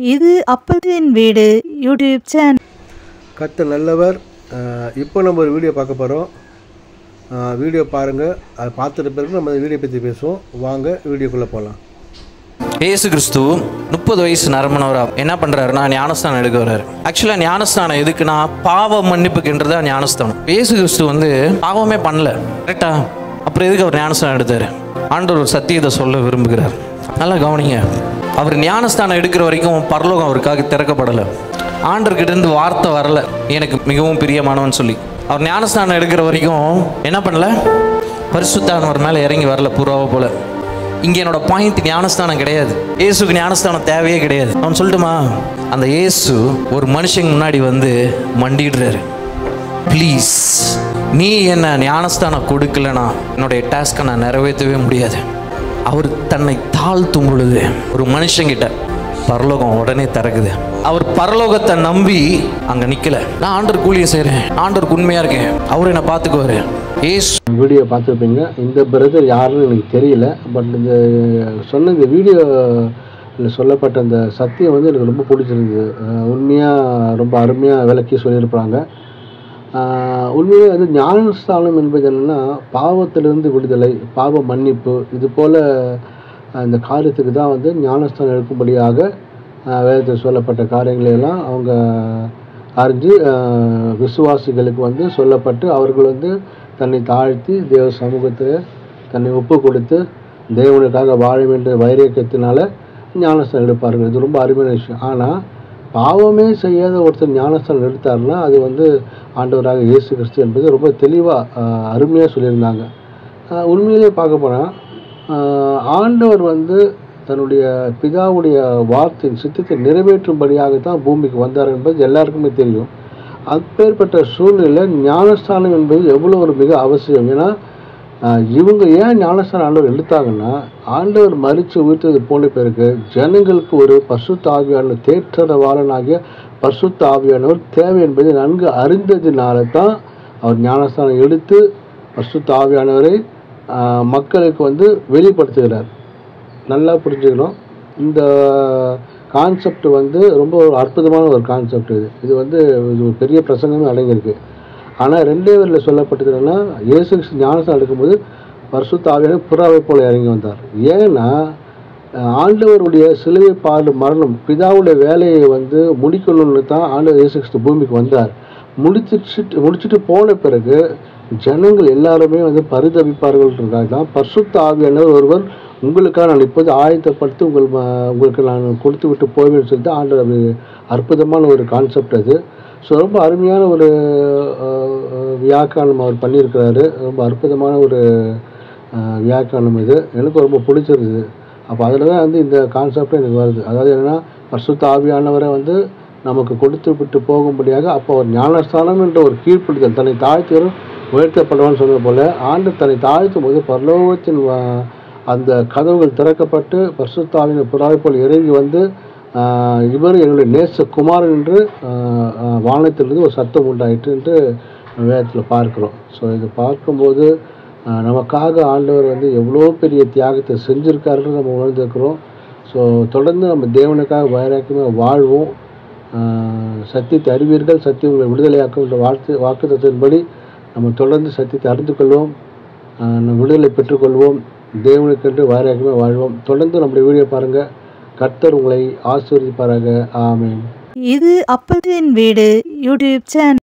இது அப்பத்தின் வீடு YouTube channel கர்த்தர் நல்லவர் அஹ் இப்போ நம்ம ஒரு வீடியோ பார்க்க போகிறோம் வீடியோ பாருங்கள் அதை பார்த்துட்ட பிறகு நம்ம அந்த வீடியோ பற்றி பேசுவோம் வாங்க வீடியோக்குள்ளே போகலாம் இயேசு கிறிஸ்து முப்பது வயசு நரம்பனவரா என்ன பண்றாருன்னா ஞானஸ்தானம் எடுக்க வர்றாரு ஆக்சுவலா ஞானஸ்தானம் எதுக்குன்னா பாவ மன்னிப்புக்குன்றதா ஞானஸ்தானம் இயேசு கிறிஸ்து வந்து பாவமே பண்ணல கரெக்டா அப்புறம் எதுக்கு அவர் ஞானஸ்தானம் எடுத்தாரு ஆண்டவர் ஒரு சத்தியத்தை சொல்ல விரும்புகிறார் நல்லா கவனிங்க அவர் ஞானஸ்தானம் எடுக்கிற வரைக்கும் பரலோகம் அவருக்காக திறக்கப்படலை ஆண்டர்கிட்ட இருந்து வார்த்தை வரல எனக்கு மிகவும் பிரியமானவன் சொல்லி அவர் ஞானஸ்தானம் எடுக்கிற வரைக்கும் என்ன பண்ணல பரிசுத்தானவர் மேலே இறங்கி வரல புறாவை போல இங்க என்னோட பாயிண்ட் ஞானஸ்தானம் கிடையாது இயேசுக்கு ஞானஸ்தானம் தேவையே கிடையாது அவன் சொல்லட்டுமா அந்த இயேசு ஒரு மனுஷங்க முன்னாடி வந்து மண்டிடுறாரு ப்ளீஸ் நீ என்ன ஞானஸ்தானம் கொடுக்கலனா என்னுடைய டாஸ்க்கை நான் நிறைவேற்றவே முடியாது அவர் தன்னை தாழ்த்தும் பொழுது ஒரு மனுஷங்கிட்ட பரலோகம் உடனே திறக்குது அவர் பரலோகத்தை நம்பி அங்க நிக்கல நான் ஆண்டர் கூலியை செய்றேன் ஆண்டருக்கு உண்மையா இருக்கேன் அவர் என்னை பார்த்துக்குவாரு ஏசு வீடியோ பார்த்துருப்பீங்க இந்த பிரதர் யாருன்னு எனக்கு தெரியல பட் இந்த சொன்ன இந்த வீடியோவில் சொல்லப்பட்ட அந்த சத்தியம் வந்து எனக்கு ரொம்ப பிடிச்சிருந்தது உண்மையாக ரொம்ப அருமையாக விளக்கி சொல்லியிருப்பாங்க ஆஹ் உண்மையிலே வந்து ஞானஸ்தானம் என்பது என்னென்னா பாவத்திலிருந்து விடுதலை பாவ மன்னிப்பு இது போல் அந்த காரியத்துக்கு தான் வந்து ஞானஸ்தானம் எடுக்கும்படியாக ஆஹ் வேதத்தில் சொல்லப்பட்ட காரியங்களை எல்லாம் அவங்க அறிஞ்சு ஆஹ் விசுவாசிகளுக்கு வந்து சொல்லப்பட்டு அவர்கள் வந்து தன்னை தாழ்த்தி தேவ சமூகத்தில் தன்னை ஒப்பு கொடுத்து தேவனுக்காக வாழ வேண்டிய வைரக்கியத்தினால ஞானஸ்தானம் எடுப்பார்கள் இது ரொம்ப அருமையான விஷயம் ஆனால் பாவமே செய்யாத ஒருத்தர் ஞானஸ்தானம் எடுத்தாருன்னா அது வந்து ஆண்டவராக இயேசு கிறிஸ்து என்பது ரொம்ப தெளிவாக அருமையாக சொல்லியிருந்தாங்க ஆஹ் உண்மையிலே பார்க்க போனால் ஆண்டவர் வந்து தன்னுடைய பிதாவுடைய வார்த்தையின் சித்தத்தை நிறைவேற்றும்படியாக தான் பூமிக்கு வந்தார் என்பது எல்லாருக்குமே தெரியும் அப்பேற்பட்ட சூழ்நிலை ஞானஸ்தானம் என்பது எவ்வளோ ஒரு மிக அவசியம் ஏன்னா ஆஹ் இவங்க ஏன் ஞானஸ்தானம் ஆண்டவர் எடுத்தாங்கன்னா ஆண்டவர் மறித்து உயிர்த்தது போன பிறகு ஜனங்களுக்கு ஒரு பசுத்த ஆவியான தேற்றரவாளனாகிய பசுத்த ஆவியானவர் தேவை என்பதை நன்கு அறிந்ததினால தான் அவர் ஞானஸ்தானம் எடுத்து பசுத்த ஆவியானவரை ஆஹ் மக்களுக்கு வந்து வெளிப்படுத்துகிறார் நல்லா புரிஞ்சுக்கணும் இந்த கான்செப்ட் வந்து ரொம்ப ஒரு அற்புதமான ஒரு கான்செப்ட் இது இது வந்து இது ஒரு பெரிய பிரசங்கமே அடங்கியிருக்கு ஆனால் ரெண்டே வரியில் சொல்லப்பட்டது என்னன்னா இயேசு கிறிஸ்து ஞானஸ்தானம் எடுக்கும்போது பரிசுத்த ஆவியான புறாவை போல இறங்கி வந்தார் ஏன்னா அஹ் ஆண்டவருடைய சிலுவை பாடு மரணம் பிதாவுடைய வேலையை வந்து முடிக்கணும்னு தான் ஆண்டவர் இயேசு கிறிஸ்து பூமிக்கு வந்தார் முடிச்சிட்டு முடிச்சுட்டு போன பிறகு ஜனங்கள் எல்லாருமே வந்து பரிதவிப்பார்கள்ன்றதாக தான் பரிசுத்த ஆவியானவர் ஒருவர் உங்களுக்காக நான் இப்போது ஆயத்தப்படுத்தி உங்கள் ம- உங்களுக்கு நான் கொடுத்து விட்டு போவேன்னு சொல்லிட்டு ஆண்டவர் அப்படி அற்புதமான ஒரு கான்செப்ட் அது ஸோ ரொம்ப அருமையான ஒரு அஹ், அஹ், வியாக்கியானம் அவர் பண்ணியிருக்கிறாரு ரொம்ப அற்புதமான ஒரு அஹ், வியாக்கியானம் இது எனக்கு ரொம்ப பிடிச்சிருந்தது அப்போ அதில் தான் வந்து இந்த கான்செப்ட் எனக்கு வருது அதாவது என்னென்னா பரிசுத்த ஆவியானவரை வந்து நமக்கு கொடுத்து விட்டு போகும்படியாக அப்போ ஒரு ஞானஸ்தானம் என்ற ஒரு கீழ்ப்பிடித்தல் தன்னை தாழ்த்தியரும் உயர்த்தப்படுவான்னு சொன்னது போல ஆண்டு தன்னை தாழ்த்தும் போது பரலோகத்தின் வ- அந்த கதவுகள் திறக்கப்பட்டு பரிசுத்தாவின் புறாவை போல் இறங்கி வந்து ஆஹ், இவர் என்னுடைய நேச குமாரன் என்று ஆஹ், ஆஹ், வானத்திலிருந்து ஒரு சத்தம் உண்டாயிற்று என்று வேதத்தில் பார்க்கிறோம் ஸோ இது பார்க்கும்போது ஆஹ், நமக்காக ஆண்டவர் வந்து எவ்வளோ பெரிய தியாகத்தை செஞ்சிருக்காருன்னு நம்ம உணர்ந்திருக்கிறோம் ஸோ தொடர்ந்து நம்ம தேவனுக்காக வைராக்கியமே வாழ்வோம் ஆஹ், சத்தியத்தை அறிவீர்கள் சத்தியம் உங்களை விடுதலையாக்கும் என்ற வார்த்தை வாக்குத்தத்தின்படி நம்ம தொடர்ந்து சத்தியத்தை அறிந்து கொள்வோம் ஆஹ், நம்ம விடுதலை பெற்றுக்கொள்வோம் தேவனுக்கென்று வைராக்கியமே வாழ்வோம் தொடர்ந்து நம்முடைய வீடியோ பாருங்கள் கர்த்தர் உங்களை ஆசீர்வதிப்பாராக ஆமென் இது அப்பத்தின் வீடு யூடியூப் சேனல்